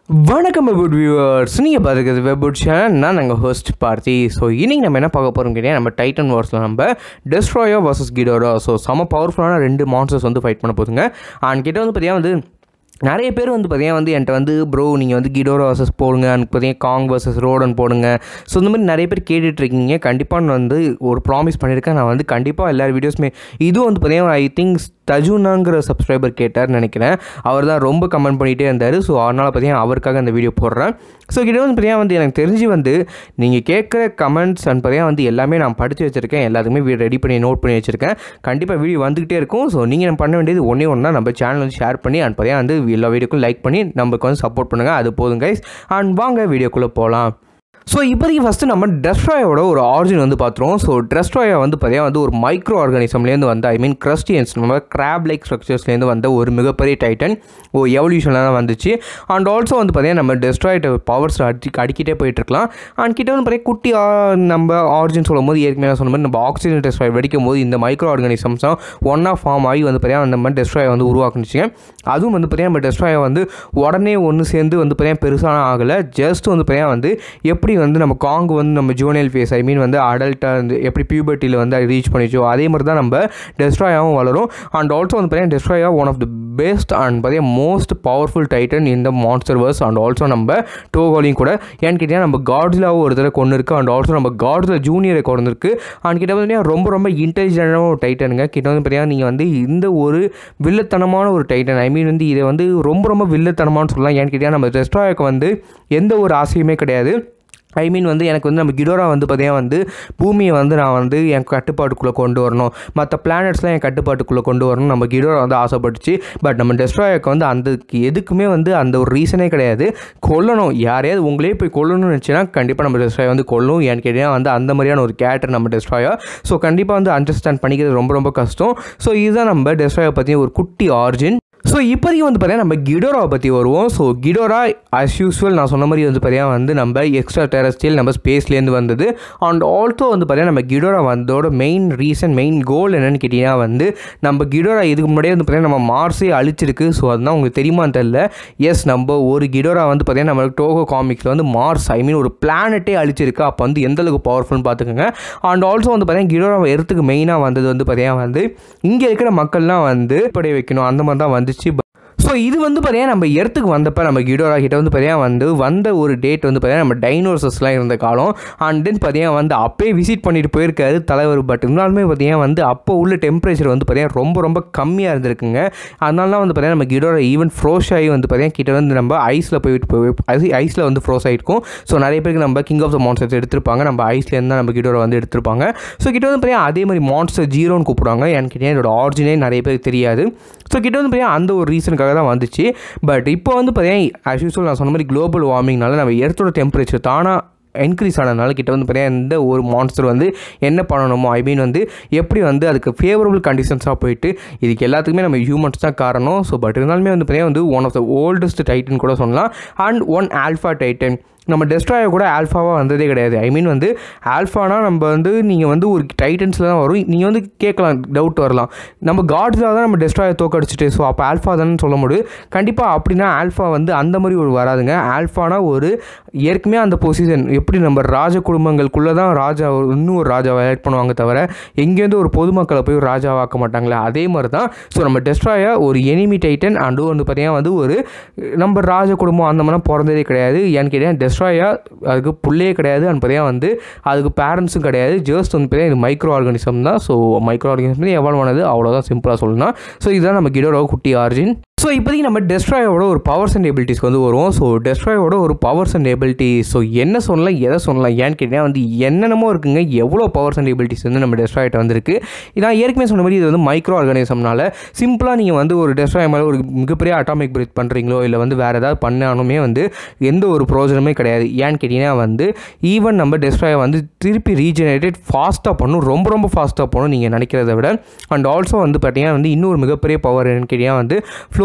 வணக்கம் வெபுட் வியூவர்ஸ் நீங்கள் பார்த்துக்கிறது வெபுட் சேனல் நான் நாங்கள் ஹோஸ்ட் பார்த்தி ஸோ இன்னைக்கு நம்ம என்ன பார்க்க போகிறோம் கேட்டீங்க நம்ம டைட்டன் வார்ஸில் நம்ம டெஸ்ட்ராயோ வர்சஸ் கிடோரா ஸோ செம பவர்ஃபுல்லான ரெண்டு மான்ஸ்டர்ஸ் வந்து ஃபைட் பண்ண போதுங்க அண்ட் கிட்ட வந்து பார்த்தீங்கன்னா வந்து நிறைய பேர் வந்து பார்த்தீங்கன்னா வந்து என்கிட்ட வந்து ப்ரோ நீங்கள் வந்து கிடோரா வர்சஸ் போடுங்க எனக்கு பார்த்தீங்கன்னா காங் வர்சஸ் ரோடன் போடுங்க ஸோ இந்த மாதிரி நிறைய பேர் கேட்டுட்ருக்கீங்க கண்டிப்பாக நான் வந்து ஒரு ப்ராமிஸ் பண்ணியிருக்கேன் நான் வந்து கண்டிப்பாக எல்லா வீடியோஸுமே இதுவும் வந்து பார்த்தீங்கன்னா ஐ திங்க் தஜுனாங்கிற சப்ஸ்கிரைபர் கேட்டார்னு நினைக்கிறேன் அவர் தான் ரொம்ப கமெண்ட் பண்ணிகிட்டே இருந்தார் ஸோ அதனால் பார்த்தீங்கன்னா அவருக்காக அந்த வீடியோ போடுறேன் ஸோ கிட்ட வந்து பார்த்தீங்கன்னா வந்து எனக்கு தெரிஞ்சு வந்து நீங்கள் கேட்குற கமெண்ட்ஸ் அண்ட் பார்த்தீங்கன்னா வந்து எல்லாமே நான் படித்து வச்சுருக்கேன் எல்லாத்துக்குமே ரெடி பண்ணி நோட் பண்ணி வச்சுருக்கேன் கண்டிப்பாக வீடியோ வந்துக்கிட்டே இருக்கும் ஸோ நீங்கள் பண்ண வேண்டியது ஒன்றே ஒன்றா நம்ம சேனல் வந்து ஷேர் பண்ணி அண்ட் பார்த்தீங்கன்னா வந்து எல்லா வீடியோக்கும் லைக் பண்ணி நமக்கு வந்து சப்போர்ட் பண்ணுங்கள் அது போதும் கைஸ் அண்ட் வாங்க வீடியோக்குள்ளே போகலாம் ஸோ இப்போதைக்கு ஃபஸ்ட்டு நம்ம டெஸ்ட்ராயோட ஒரு ஆரிஜின் வந்து பார்த்துருவோம் ஸோ டெஸ்ட்ராயா வந்து பார்த்தீங்கன்னா வந்து ஒரு மைக்ரோ ஆர்கானிசம்லேருந்து வந்த ஐ மீன் கிறிஸ்டியன்ஸ் நம்ம கிராப் லைக் ஸ்ட்ரக்சர்ஸ்லேருந்து வந்த ஒரு மிகப்பெரிய டைட்டன் ஓ எவல்யூஷனில் தான் வந்துச்சு அண்ட் ஆல்சோ வந்து பார்த்தீங்கன்னா நம்ம டெஸ்ட்ராய்ட பவர்ஸ் அடி அடிக்கிட்டே போயிட்டுருக்கலாம் அண்ட் கிட்ட வந்து பார்த்தீங்கன்னா குட்டி ஆ- நம்ம ஆரிஜின் சொல்லும் போது ஏற்கனவே நான் சொன்ன மாதிரி நம்ம ஆக்சிஜன் டெஸ்ட்ராய் வெடிக்கும் போது இந்த மைக்ரோ ஆர்கானிசம்ஸ் தான் ஒன்றா ஃபார்ம் ஆகி வந்து பார்த்தீங்கன்னா அந்த மாதிரி டெஸ்ட்ராயை வந்து உருவாக்குனுச்சுங்க அதுவும் வந்து பார்த்தீங்கன்னா நம்ம டெஸ்ட்ராயை வந்து உடனே ஒன்று சேர்ந்து வந்து பார்த்தீங்கன்னா பெருசான ஆகலை ஜஸ்ட் வந்து பார்த்தீங்கன்னா வந்து எப்படி வந்து நம்ம காங் வந்து நம்ம ஜூனியல் ஃபேஸ் ஐ மீன் வந்து அடல்ட்டாக வந்து எப்படி பியூபர்ட்டியில் வந்து ரீச் பண்ணிச்சோ அதே மாதிரி தான் நம்ம டெஸ்ட்ராயாவும் வளரும் அண்ட் ஆல்சோ வந்து பார்த்தீங்கன்னா Destoroyah one of the best and பார்த்தீங்கன்னா மோஸ்ட் பவர்ஃபுல் டைட்டன் இந்த மான்ஸ்டர் வர்ஸ் அண்ட் ஆல்சோ நம்ம டோகோலையும் கூட ஏன்னு கேட்டிங்கன்னா நம்ம காட்ஸிலாவும் ஒரு தடவை கொண்டு இருக்குது அண்ட் ஆல்சோ நம்ம காட்ஸில் ஜூனியரை கொண்டு இருக்கு அண்ட் கிட்ட வந்து பார்த்தீங்கன்னா ரொம்ப ரொம்ப இன்டெலிஜென்டான ஒரு டைட்டனுங்க கிட்ட வந்து பார்த்தீங்கன்னா நீங்கள் வந்து இந்த ஒரு வில்லத்தனமான ஒரு டைட்டன் ஐ மீன் வந்து இதை வந்து ரொம்ப ரொம்ப வில்லத்தனமானு சொல்லலாம் ஏன்னு கேட்டிங்கன்னா நம்ம டெஸ்ட்ராயாக்கு வந்து எந்த ஒரு ஆசையுமே கிடையாது ஐ மீன் வந்து எனக்கு வந்து நம்ம கிடோரா வந்து பார்த்தீங்கன்னா வந்து பூமியை வந்து நான் வந்து என் கட்டுப்பாட்டுக்குள்ளே கொண்டு வரணும் மற்ற பிளானட்ஸ்லாம் என் கட்டுப்பாட்டுக்குள்ளே கொண்டு வரணும் நம்ம கிடோரா வந்து ஆசைப்பட்டுச்சு பட் நம்ம டெஸ்ட்ராயக்கு வந்து அந்த எதுக்குமே வந்து அந்த ஒரு ரீசனே கிடையாது கொல்லணும் யாரையாவது உங்களே போய் கொல்லணும்னு நினச்சின்னா கண்டிப்பாக நம்ம டெஸ்ட்ராய் வந்து கொல்லும் ஏன்னு கேட்டிங்கன்னா வந்து அந்த மாதிரியான ஒரு கேரக்டர் நம்ம டெஸ்ட்ராயா ஸோ கண்டிப்பாக வந்து அண்டர்ஸ்டாண்ட் பண்ணிக்கிறது ரொம்ப ரொம்ப கஷ்டம் ஸோ இதுதான் நம்ம டெஸ்ட்ராயை பற்றி ஒரு குட்டி ஆர்ஜின் ஸோ இப்போதைக்கு வந்து பார்த்தீங்கன்னா நம்ம கிடோராவை பற்றி வருவோம் ஸோ கிடோரா as யூஸ்வல் நான் சொன்ன மாதிரி வந்து பார்த்தீங்கன்னா வந்து நம்ம எக்ஸ்ட்ரா டெரஸ்டியல் நம்ம ஸ்பேஸ்லேருந்து வந்தது அண்ட் ஆல்சோ வந்து பார்த்தீங்கன்னா நம்ம கிடோரா வந்ததோட மெயின் ரீசன் மெயின் கோல் என்னன்னு கேட்டிங்கன்னா வந்து நம்ம கிடோரா இதுக்கு முன்னாடியே வந்து பார்த்தீங்கன்னா நம்ம மார்ஸே அழிச்சிருக்கு ஸோ அதுதான் உங்களுக்கு தெரியுமான்னு தெரில எஸ் நம்ம ஒரு கிடோரா வந்து பார்த்தீங்கன்னா நம்ம டோகோ காமிக்ஸில் வந்து மார்ஸ் ஐ மீன் ஒரு பிளானட்டே அழிச்சிருக்கு அப்போ வந்து எந்த அளவுக்கு பவர்ஃபுல்னு பார்த்துக்கோங்க அண்ட் ஆல்சோ வந்து பார்த்தீங்கன்னா கிடோரா எர்த்துக்கு மெயினாக வந்தது வந்து பார்த்தீங்கன்னா வந்து இங்கே இருக்கிற மக்கள்லாம் வந்து படைய வைக்கணும் அந்த மாதிரி தான் வந்துச்சு ஸோ இது வந்து பார்த்தீங்கன்னா நம்ம எர்த்துக்கு வந்தப்போ நம்ம கிடோரா கிட்ட வந்து பார்த்தீங்கன்னா வந்து வந்த ஒரு டேட் வந்து பார்த்தீங்கன்னா நம்ம டைனோசர்ஸ்லாம் இருந்த காலம் அண்ட் தென் பார்த்தீங்கன்னா வந்து அப்பயே விசிட் பண்ணிட்டு போயிருக்காரு தலைவர் பட் இருந்தாலுமே பார்த்தீங்கன்னா வந்து அப்போ உள்ள டெம்பரேச்சர் வந்து பார்த்தீங்கன்னா ரொம்ப ரொம்ப கம்மியாக இருந்திருக்குங்க அதனால தான் வந்து பார்த்தீங்கன்னா நம்ம கிடோரா ஈவன் ஃப்ரோஷ் ஆகி வந்து பார்த்தீங்கன்னா கிட்ட வந்து நம்ம ஐஸில் போயிட்டு போய் ஐஸில் வந்து ஃப்ரோஸ் ஆகிருக்கும் ஸோ நிறைய பேருக்கு நம்ம கிங் ஆஃப் த மான்ஸ்டர்ஸ் எடுத்திருப்பாங்க நம்ம ஐஸ்லேருந்து தான் நம்ம கிட்டோட வந்து எடுத்திருப்பாங்க ஸோ கிட்ட வந்து பார்த்தீங்கன்னா அதே மாதிரி மான்ஸ்டர் ஜீரோன்னு கூப்பிடுவாங்க எனக்கு கேட்டீங்கன்னா இதோட ஆரிஜினே நிறைய பேருக்கு தெரியாது ஸோ கிட்ட வந்து பார்த்தீங்கன்னா அந்த ஒரு ரீசனுக்காக தான் வந்துச்சு பட் இப்போ வந்து பார்த்தீங்கன்னா ஆஸ் யூஸ்வல் நான் சொன்ன மாதிரி குளோபல் வார்மிங்னால நம்ம எர்த்தோட டெம்பரேச்சர் தானாக இன்க்ரீஸ் ஆனதுனால கிட்ட வந்து பார்த்தீங்கன்னா இந்த ஒரு மான்ஸ்டர் வந்து என்ன பண்ணணுமோ ஐ மீன் வந்து எப்படி வந்து அதுக்கு ஃபேவரபிள் கண்டிஷன்ஸாக போயிட்டு இதுக்கு எல்லாத்துக்குமே நம்ம ஹியூமன்ஸ் தான் காரணம் ஸோ பட் இருந்தாலுமே வந்து பார்த்தீங்கன்னா வந்து one of the oldest titan கூட சொல்லலாம் அண்ட் ஒன் ஆல்ஃபா டைட்டன் நம்ம டெஸ்ட்ராயை கூட ஆல்ஃபாவாக வந்ததே கிடையாது ஐ மீன் வந்து ஆல்ஃபானா நம்ம வந்து நீங்கள் வந்து ஒரு டைட்டன்ஸில் தான் வரும் நீங்கள் வந்து கேட்கலாம் டவுட் வரலாம் நம்ம காட்ஸில் தான் நம்ம டெஸ்ட்ராயை தோக்கடிச்சிட்டு ஸோ அப்போ ஆல்ஃபா தானே சொல்ல முடியும் கண்டிப்பாக அப்படின்னா ஆல்ஃபா வந்து அந்த மாதிரி ஒரு வராதுங்க ஆல்ஃபானா ஒரு ஏற்கனவே அந்த பொசிஷன் எப்படி நம்ம ராஜ குடும்பங்களுக்குள்ளே தான் ராஜா ஒரு- இன்னும் ஒரு ராஜாவை ஆட் பண்ணுவாங்க தவிர எங்கேருந்து ஒரு பொதுமக்களை போய் ஒரு ராஜாவாக்க மாட்டாங்களே அதே மாதிரி தான் ஸோ நம்ம டெஸ்ட்ராயை ஒரு எனிமி டைட்டன் அண்டு வந்து பார்த்தீங்கன்னா வந்து ஒரு நம்ம ராஜ குடும்பம் அந்த மாதிரிலாம் பிறந்ததே கிடையாது ஏன்னு கேட்டீங்கன்னா டெஸ்ட்ராயா அதுக்கு புள்ளையே கிடையாது அண்ட் பார்த்தீங்கன்னா வந்து அதுக்கு பேரண்ட்ஸும் கிடையாது ஜஸ்ட் வந்து பார்த்தீங்கன்னா இது மைக்ரோ ஆர்கானிசம் தான் ஸோ மைக்ரோ ஆர்கானிசம் எவ்வளோ ஆனது அவ்வளோதான் சிம்பிளாக சொல்லலாம் ஸோ இதுதான் நம்ம கிடோட குட்டி ஆர்ஜின் ஸோ இப்போதைக்கு நம்ம டெஸ்ட்ராயோட ஒரு பவர்ஸ் அண்ட் எபிலிட்டிஸ்க்கு வந்து வருவோம் ஸோ டெஸ்ட்ராயோட ஒரு பவர்ஸ் அண்ட் எபிலிட்டி ஸோ என்ன சொல்லலாம் எதை சொல்லலாம் ஏன்னு கேட்டிங்கன்னா வந்து என்னென்னமோ இருக்குங்க எவ்வளோ பவர்ஸ் அண்ட் எபிலிட்டிஸ் வந்து நம்ம டெஸ்ட்ராய்ட்ட வந்திருக்கு நான் ஏற்கனவே சொன்ன மாதிரி இது வந்து மைக்ரோ ஆர்கானிசம்னால சிம்பிளாக நீங்கள் வந்து ஒரு டெஸ்ட்ராய் மேலே ஒரு மிகப்பெரிய அட்டாமிக் பிரீத் பண்ணுறீங்களோ இல்லை வந்து வேறு ஏதாவது பண்ணாலுமே வந்து எந்த ஒரு ப்ரோஜனமே கிடையாது ஏன்னு கேட்டிங்கன்னா வந்து ஈவன் நம்ம டெஸ்ட்ராயை வந்து திருப்பி ரீஜெனரேட்டட் ஃபாஸ்ட்டாக பண்ணும் ரொம்ப ரொம்ப ஃபாஸ்ட்டாக போகணும் நீங்கள் நினைக்கிறத விட அண்ட் ஆல்சோ வந்து பார்த்தீங்கன்னா வந்து இன்னொரு மிகப்பெரிய பவர் என்னன்னு கேட்டிங்கன்னா வந்து ஃப்ளோ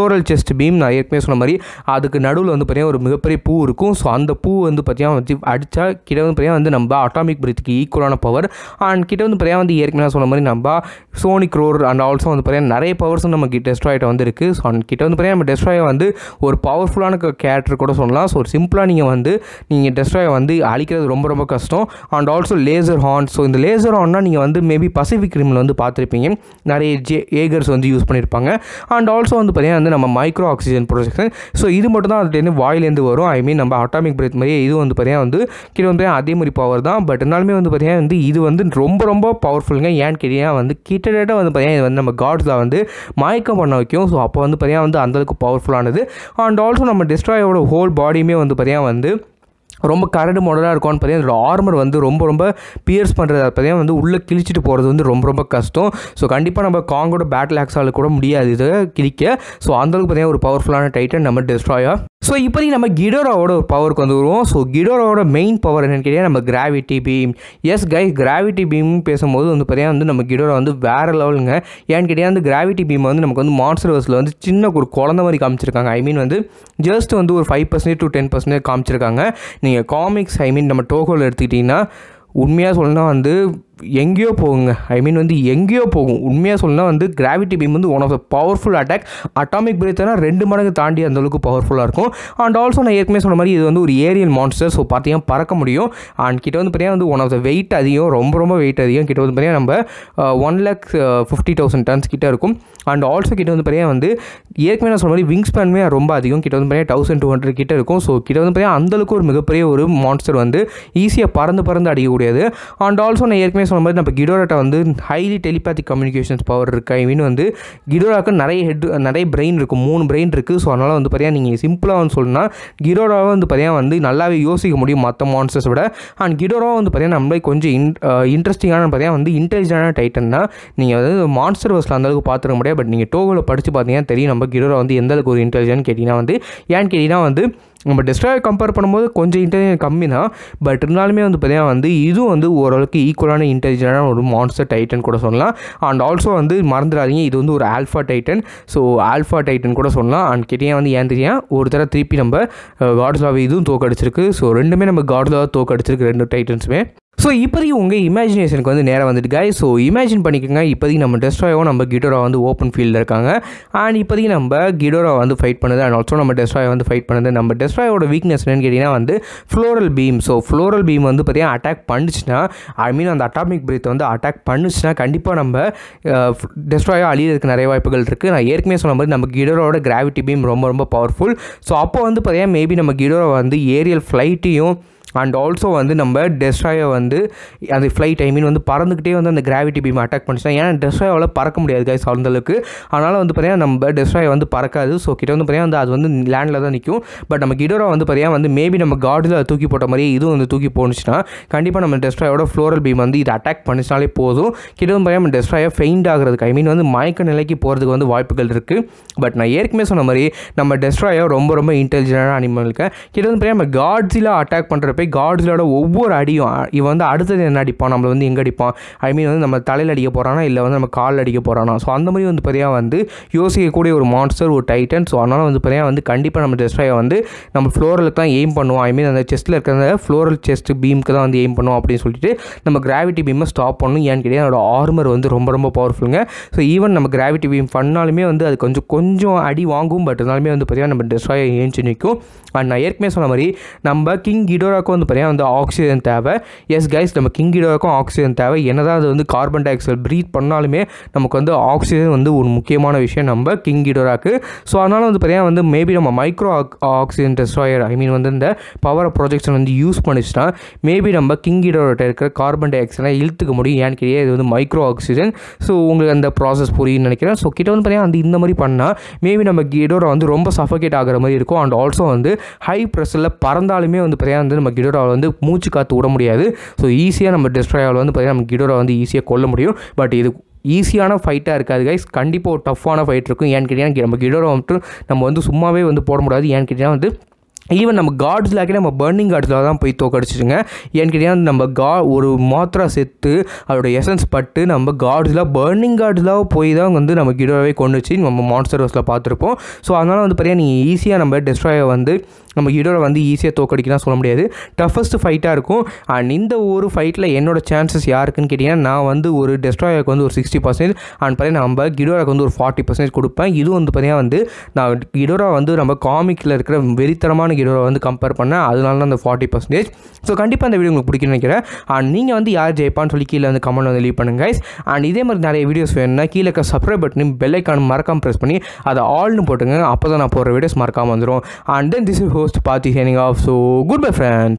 ஃப்ளோரல் செஸ்ட் பீம் நான் ஏற்கனவே சொன்ன மாதிரி அதுக்கு நடுவில் வந்து பார்த்தீங்கன்னா ஒரு மிகப்பெரிய பூ இருக்கும் ஸோ அந்த பூ வந்து பார்த்தீங்கன்னா வச்சு அடித்தா கிட்ட வந்து பார்த்தீங்கன்னா வந்து நம்ம அட்டாமிக் பிரீத்துக்கு ஈக்குவலான பவர் அண்ட் கிட்ட வந்து பார்த்தீங்கன்னா வந்து ஏற்கனவே நான் சொன்ன மாதிரி நம்ம சோனிக் ரோர் அண்ட் ஆல்சோ வந்து பார்த்தீங்கன்னா நிறைய பவர்ஸும் நம்ம டெஸ்ட்ராய்ட்ட வந்து இருக்குது ஸோ கிட்ட வந்து பார்த்தீங்கன்னா நம்ம டெஸ்ட்ராயை வந்து ஒரு பவர்ஃபுல்லான கேரக்டர் கூட சொல்லலாம் ஸோ சிம்பிளாக நீங்கள் வந்து நீங்கள் டெஸ்ட்ராயை வந்து அழிக்கிறது ரொம்ப ரொம்ப கஷ்டம் and also laser horn so இந்த லேசர் ஹார்ன்னா நீங்கள் வந்து மேபி பசிபிக் ரிமில் வந்து பார்த்துருப்பீங்க நிறைய ஜே ஏகர்ஸ் வந்து யூஸ் பண்ணியிருப்பாங்க அண்ட் ஆல்சோ வந்து பார்த்தீங்கன்னா வந்து நம்ம மைக்ரோ ஆக்சிஜன் ப்ரொஜெக்ஷன் ஸோ இது மட்டும் தான் அதுலேருந்து வாயிலேருந்து வரும் ஐ மீன் நம்ம அட்டாமிக் பிரேத் மாதிரியே இது வந்து பார்த்தீங்கன்னா வந்து கிட்ட வந்து அதே மாதிரி பவர் தான் பட் இருந்தாலுமே வந்து பார்த்தீங்கன்னா வந்து இது வந்து ரொம்ப ரொம்ப பவர்ஃபுல்லுங்க ஏன்னு கேட்டீங்கன்னா வந்து கிட்டத்தட்ட வந்து பார்த்தீங்கன்னா இது வந்து நம்ம காட்ஸில் வந்து மயக்கம் பண்ண வைக்கும் ஸோ அப்போ வந்து பார்த்தீங்கன்னா வந்து அந்தளவுக்கு பவர்ஃபுல்லானது அண்ட் ஆல்சோ நம்ம டிஸ்ட்ராயோட ஹோல் பாடியுமே வந்து பார்த்தீங்கன்னா வந்து ரொம்ப கரடு மாடலாக இருக்கும்னு பார்த்தீங்கன்னா இதோட ஆர்மர் வந்து ரொம்ப ரொம்ப பியர்ஸ் பண்ணுறது பார்த்தீங்கன்னா வந்து உள்ளே கிழிச்சிட்டு போகிறது வந்து ரொம்ப ரொம்ப கஷ்டம் ஸோ கண்டிப்பாக நம்ம காங்கோட பேட்டில் ஆக்ஸால் கூட முடியாது இதை கிழிக்க ஸோ அந்தளவுக்கு பார்த்தீங்கன்னா ஒரு பவர்ஃபுல்லான டைட்டன் நம்ம டெஸ்ட்ராயா ஸோ இப்போதைக்கு நம்ம கிடோராவோட ஒரு பவருக்கு வந்து வருவோம் ஸோ கிடோராவோட மெயின் பவர் என்னன்னு கேட்டீங்கன்னா நம்ம gravity beam yes guy gravity beam பேசும்போது வந்து பார்த்தீங்கன்னா வந்து நம்ம கிடோரா வந்து வேறு லெவலுங்க ஏன்னு கேட்டீங்கன்னா வந்து கிராவிட்டி பீம் வந்து நமக்கு வந்து மான்ஸ்டர் வர்ஸில் வந்து சின்ன ஒரு குழந்த மாதிரி காமிச்சிருக்காங்க ஐ மீன் வந்து ஜஸ்ட் வந்து ஒரு five percentage to ten percentage காமிச்சிருக்காங்க நீங்கள் காமிக்ஸ் ஐ மீன் நம்ம டோகோவில் எடுத்துக்கிட்டிங்கன்னா உண்மையாக சொல்லணும்னா வந்து எங்கேயோ போகுங்க ஐ மீன் வந்து எங்கேயோ போகும் உண்மையாக சொல்லணும்னா வந்து கிராவிட்டி பீம் வந்து one of the powerful attack atomic பிரேத்னா ரெண்டு மடங்கு தாண்டி அந்த அளவுக்கு பவர்ஃபுல்லாக இருக்கும் அண்ட் ஆல்சோ நான் ஏற்கனவே சொன்ன மாதிரி இது வந்து ஒரு ஏரியல் மான்ஸ்டர் ஸோ பார்த்தீங்கன்னா பறக்க முடியும் அண்ட் கிட்ட வந்து பார்த்தீங்கன்னா வந்து ஒன் ஆஃப் த வெயிட் அதிகம் ரொம்ப ரொம்ப வெயிட் அதிகம் கிட்ட வந்து பார்த்தீங்கன்னா நம்ம one lakh fifty thousand tons கிட்ட இருக்கும் அண்ட் ஆல்சோ கிட்ட வந்து பார்த்தீங்கன்னா வந்து ஏற்கனவே நான் சொன்ன மாதிரி விங் ஸ்பேனுமே ரொம்ப அதிகம் கிட்ட வந்து பார்த்தீங்கன்னா தௌசண்ட் டூ ஹண்ட்ரட் கிட்ட இருக்கும் ஸோ கிட்ட வந்து பார்த்தீங்கன்னா அந்தளவுக்கு ஒரு மிகப்பெரிய ஒரு மான்ஸ்டர் வந்து ஈஸியாக பறந்து பறந்து அடிக்கக்கூடியது அண்ட் ஆல்சோ நான் ஏற்கனவே சொன்ன மாதிரி நம்ம கிடோராட்ட வந்து ஹைலி டெலிபேத்திக் கம்யூனிகேஷன்ஸ் பவர் இருக்குது ஐ மீன் வந்து கிடோராக்கு நிறைய ஹெட் நிறைய பிரெயின் இருக்கும் மூணு பிரெயின் இருக்குது ஸோ அதனால் வந்து பார்த்தீங்கன்னா நீங்கள் சிம்பிளாக வந்து சொல்லணும்னா கிடோராவை வந்து பார்த்தீங்கன்னா வந்து நல்லாவே யோசிக்க முடியும் மற்ற மான்ஸ்டர்ஸ் விட அண்ட் கிடோராவை வந்து பார்த்தீங்கன்னா நம்மளே கொஞ்சம் இன் இன்ட்ரெஸ்டிங்கான பார்த்தீங்கன்னா வந்து இன்டெலிஜென்டான டைட்டன் தான் நீங்கள் வந்து மான்ஸ்டர் வர்ஸில் அந்தளவுக்கு பார்த்துக்க முடியாது பட் நீங்கள் டோகோவில் படித்து பார்த்தீங்கன்னா தெரியும் நம்ம கிடோரா வந்து எந்த அளவுக்கு ஒரு இன்டெலிஜென்ட் கேட்டிங்கன்னா வந்து ஏன்னு கேட்டிங்கன்னா வந்து நம்ம டெஸ்ட்ராய் கம்பேர் பண்ணும்போது கொஞ்சம் இன்டெலிஜென்ட் கம்மி தான் பட் இருந்தாலுமே வந்து பார்த்தீங்கன்னா வந்து இதுவும் வந்து ஓரளவுக்கு ஈக்குவலான இன்டெலிஜென்டான ஒரு மான்ஸ்டர் டைட்டன் கூட சொல்லலாம் அண்ட் ஆல்சோ வந்து மறந்துடாதீங்க இது வந்து ஒரு alpha titan so alpha titan கூட சொல்லலாம் அண்ட் கேட்டீங்க வந்து ஏன் தெரியும் ஒரு தடவை திருப்பி நம்ம காட்ஸ்லாவை இதுவும் தோக்கடிச்சிருக்கு ஸோ ரெண்டுமே நம்ம காட்ஸ்லாவை தோக்கடிச்சிருக்கு ரெண்டு டைட்டன்ஸுமே ஸோ இப்போதைக்கு உங்கள் இமேஜினேஷனுக்கு வந்து நேரம் வந்துட்டு காய் ஸோ இமேஜின் பண்ணிக்கோங்க இப்போதைக்கு நம்ம டெஸ்ட்ராயோ நம்ம கிடோரா வந்து ஓப்பன் ஃபீல்டில் இருக்காங்க அண்ட் இப்போதைக்கு நம்ம கிடோரா வந்து ஃபைட் பண்ணுது அண்ட் ஆல்சோ நம்ம டெஸ்ட்ராய் வந்து ஃபைட் பண்ணுது நம்ம டெஸ்ட்ராயோட வீக்னஸ் என்னன்னு கேட்டிங்கன்னா வந்து floral beam so floral beam வந்து பார்த்தீங்கன்னா அட்டாக் பண்ணுச்சுன்னா ஐ மீன் அந்த அட்டாமிக் பிரீத் வந்து அட்டாக் பண்ணுச்சுன்னா கண்டிப்பாக நம்ம டெஸ்ட்ராயோ அழியறதுக்கு நிறைய வாய்ப்புகள் இருக்குது நான் ஏற்கனவே சொன்ன மாதிரி நம்ம கிடோரோட கிராவிட்டி பீம் ரொம்ப ரொம்ப பவர்ஃபுல் ஸோ அப்போ வந்து பார்த்தீங்கன்னா மேபி நம்ம கிடோரா வந்து ஏரியல் ஃப்ளைட்டையும் அண்ட் ஆல்சோ வந்து நம்ம டெஸ்ட்ராயை வந்து அந்த ஃப்ளைட் ஐ மீன் வந்து பறந்துக்கிட்டே வந்து அந்த கிராவிட்டி பீம் அட்டாக் பண்ணிச்சுன்னா ஏன்னா டெஸ்ட்ராயாவில் பறக்க முடியாது கைஸ் அந்தளவுக்கு அதனால் வந்து பார்த்தீங்கன்னா நம்ம டெஸ்ட்ராயை வந்து பறக்காது ஸோ கிட்ட வந்து பார்த்தீங்கன்னா வந்து அது வந்து லேண்டில் தான் நிற்கும் பட் நம்ம கிடோரா வந்து பார்த்தீங்கன்னா வந்து மேபி நம்ம காடில் தூக்கி போட்ட மாதிரியே இதுவும் வந்து தூக்கி போணுச்சுன்னா கண்டிப்பாக நம்ம டெஸ்ட்ராயோட ஃப்ளோரல் பீம் வந்து இது அட்டாக் பண்ணிச்சினாலே போதும் கிட்ட வந்து பார்த்தீங்கன்னா நம்ம டெஸ்ட்ராயை ஃபெயிண்ட் ஆகிறதுக்கு ஐ மீன் வந்து மயக்க நிலைக்கு போகிறதுக்கு வந்து வாய்ப்புகள் இருக்குது பட் நான் ஏற்கனவே சொன்ன மாதிரி நம்ம டெஸ்ட்ராயோ ரொம்ப ரொம்ப இன்டெலிஜென்டான அனிமலுக்கு கிட்ட வந்து பார்த்தீங்கன்னா நம்ம காட்ஸில் அட்டாக் பண்ணுறப்ப போய் காட்ஸிலோட ஒவ்வொரு அடியும் இவன் வந்து அடுத்தது என்ன அடிப்பான் நம்மளை வந்து எங்கே அடிப்பான் ஐ மீன் வந்து நம்ம தலையில் அடிக்க போகிறானா இல்லை வந்து நம்ம காலில் அடிக்க போகிறானா ஸோ அந்த மாதிரி வந்து பார்த்தீங்கன்னா வந்து யோசிக்கக்கூடிய ஒரு மான்ஸ்டர் ஒரு டைட்டன் ஸோ அதனால் வந்து பார்த்தீங்கன்னா வந்து கண்டிப்பாக நம்ம டெஸ்ட்ராயை வந்து நம்ம ஃப்ளோரலுக்கு தான் எய்ம் பண்ணுவோம் ஐ மீன் அந்த செஸ்ட்டில் இருக்கிற ஃப்ளோரல் செஸ்ட் பீமுக்கு தான் வந்து எய்ம் பண்ணுவோம் அப்படின்னு சொல்லிட்டு நம்ம கிராவிட்டி பீமை ஸ்டாப் பண்ணணும் ஏன்னு கேட்டீங்கன்னா அதோட ஆர்மர் வந்து ரொம்ப ரொம்ப பவர்ஃபுல்லுங்க ஸோ ஈவன் நம்ம கிராவிட்டி பீம் பண்ணாலுமே வந்து அது கொஞ்சம் கொஞ்சம் அடி வாங்கும் பட் இருந்தாலுமே வந்து பார்த்தீங்கன்னா நம்ம டெஸ்ட்ராயை ஏஞ்சி நிற்கும் அண்ட் நான் ஏற்கனவே சொன்ன மாதிரி நம்ம கிங் கிடோராக்கு வந்து பார்த்தீங்கன்னா வந்து ஆக்சிஜன் தேவை எஸ் கைஸ் நம்ம கிங் கிடோராக்கும் ஆக்சிஜன் தேவை என்னதான் அது வந்து கார்பன் டை ஆக்சைடு ப்ரீத் பண்ணாலுமே நமக்கு வந்து ஆக்சிஜன் வந்து ஒரு முக்கியமான விஷயம் நம்ம கிங் கிடோராக்கு ஸோ அதனால் வந்து பார்த்தீங்கன்னா வந்து மேபி நம்ம micro oxygen destroyer I mean வந்து இந்த பவர் ப்ரொஜெக்ஷன் வந்து யூஸ் பண்ணிச்சுன்னா மேபி நம்ம கிங் கிடோராட்ட இருக்கிற கார்பன் டை ஆக்சைடை இழுத்துக்க முடியும் ஏன்னு கேட்டே இது வந்து மைக்ரோ ஆக்சிஜன் ஸோ உங்களுக்கு அந்த ப்ராசஸ் புரியும்னு நினைக்கிறேன் ஸோ கிட்ட வந்து பார்த்தீங்கன்னா அந்த இந்த மாதிரி பண்ணால் மேபி நம்ம கிடோரா வந்து ரொம்ப சஃபகேட் ஆகிற மாதிரி இருக்கும் அண்ட் ஆல்சோ வந்து ஹை ப்ரெஷரில் பறந்தாலுமே வந்து பார்த்தீங்கன்னா வந்து நம்ம கிடோராவில் வந்து மூச்சு காற்று விட முடியாது ஸோ ஈஸியாக நம்ம டெஸ்ட்ராயாவில் வந்து பார்த்தீங்கன்னா நம்ம கிடோரா வந்து ஈஸியாக கொல்ல முடியும் பட் இது ஈஸியான ஃபைட்டாக இருக்காது கைஸ் கண்டிப்பாக ஒரு டஃப்பான ஃபைட் இருக்கும் ஏன்னு கேட்டிங்கன்னா நம்ம கிடோரா மட்டும் நம்ம வந்து சும்மாவே வந்து போட முடியாது ஏன்னு கேட்டிங்கன்னா வந்து ஈவன் நம்ம காட்ஸ்லாக்கே நம்ம பர்னிங் காட்ஸில் தான் போய் தோக்கடிச்சிருங்க ஏன்னு கேட்டிங்கன்னா நம்ம கா ஒரு மாத்திரா செத்து அதோட எசன்ஸ் பட்டு நம்ம காட்ஸில் பர்னிங் காட்ஸில் போய் தான் வந்து நம்ம கிடோவே கொண்டு வச்சு நம்ம மான்ஸ்டர் ஹவுஸில் பார்த்துருப்போம் ஸோ அதனால் வந்து பார்த்தீங்கன்னா நீங்கள் ஈஸியாக நம்ம டெஸ்ட்ராயை வந்து நம்ம கிடோரை வந்து ஈஸியாக தோக்கடிக்கலாம் சொல்ல முடியாது டஃபஸ்ட் ஃபைட்டாக இருக்கும் அண்ட் இந்த ஒரு ஃபைட்டில் என்னோட சான்சஸ் யாருக்குன்னு கேட்டிங்கன்னா நான் வந்து ஒரு டெஸ்ட்ராயருக்கு வந்து ஒரு சிக்ஸ்டி பர்சன்டேஜ் அண்ட் பார்த்தீங்கன்னா நம்ம கிடோராக்கு வந்து ஒரு ஃபார்ட்டி பர்சன்டேஜ் கொடுப்பேன் இது வந்து பார்த்தீங்கன்னா வந்து நான் கிடோரா வந்து நம்ம காமிக்கில் இருக்கிற வெறித்தனமான கிடோரை வந்து கம்பேர் பண்ணேன் அதனால தான் அந்த ஃபார்ட்டி பர்சன்டேஜ் ஸோ கண்டிப்பாக அந்த வீடியோ உங்களுக்கு பிடிக்கும்னு நினைக்கிறேன் அண்ட் நீங்கள் வந்து யார் ஜெயிப்பான்னு சொல்லி கீழே வந்து கமெண்ட் வந்து லீவ் பண்ணுங்க guys. அண்ட் இதே மாதிரி நிறைய வீடியோஸ் வேணும்னா கீழே இருக்க சப்ஸ்கிரைப் பட்டனையும் பெல் ஐக்கான் மறக்காம ப்ரெஸ் பண்ணி அதை ஆல்னு போட்டுங்க அப்போ தான் நான் போகிற வீடியோஸ் மறக்காமல் வந்துடும் and then this is host Parthi signing off so good bye friend